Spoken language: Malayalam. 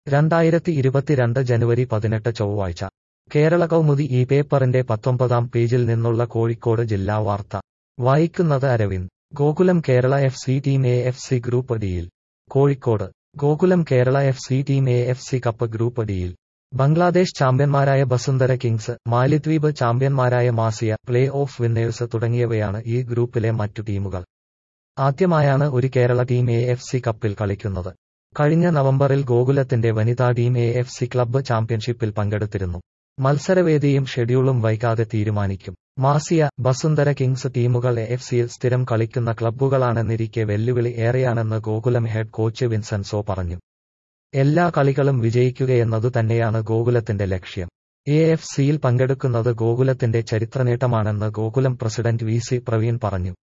രണ്ടായിരത്തി ഇരുപത്തിരണ്ട് ജനുവരി പതിനെട്ട് ചൊവ്വാഴ്ച കേരള കൗമുദി ഈ പേപ്പറിന്റെ പത്തൊമ്പതാം പേജിൽ നിന്നുള്ള കോഴിക്കോട് ജില്ലാ വാർത്ത വായിക്കുന്നത് Aravind Gokulam Kerala F C team A F C group ഡിയിൽ Kozhikode Gokulam Kerala F C team A F C cup group ഡിയിൽ ബംഗ്ലാദേശ് ചാമ്പ്യന്മാരായ ബസുന്ധര കിങ്സ് മാലിദ്വീപ് ചാമ്പ്യന്മാരായ മാസിയ പ്ലേ ഓഫ് വിന്നേഴ്സ് തുടങ്ങിയവയാണ് ഈ ഗ്രൂപ്പിലെ മറ്റു ടീമുകൾ ആദ്യമായാണ് ഒരു Kerala team A F C കപ്പിൽ കളിക്കുന്നത് കഴിഞ്ഞ നവംബറിൽ ഗോകുലത്തിന്റെ വനിതാ team A F C club ചാമ്പ്യൻഷിപ്പിൽ പങ്കെടുത്തിരുന്നു മത്സരവേദിയും ഷെഡ്യൂളും വൈകാതെ തീരുമാനിക്കും മാസിയ ബസുന്ധര കിങ്സ് ടീമുകൾ എ എഫ് സിയിൽ സ്ഥിരം കളിക്കുന്ന ക്ലബ്ബുകളാണെന്നിരിക്കെ വെല്ലുവിളി ഏറെയാണെന്ന് ഗോകുലം ഹെഡ് കോച്ച് വിൻസെൻസോ പറഞ്ഞു എല്ലാ കളികളും വിജയിക്കുകയെന്നതു തന്നെയാണ് ഗോകുലത്തിന്റെ ലക്ഷ്യം എ എഫ് സിയിൽ പങ്കെടുക്കുന്നത് ഗോകുലത്തിന്റെ ചരിത്രനേട്ടമാണെന്ന് Gokulam president V C Praveen പറഞ്ഞു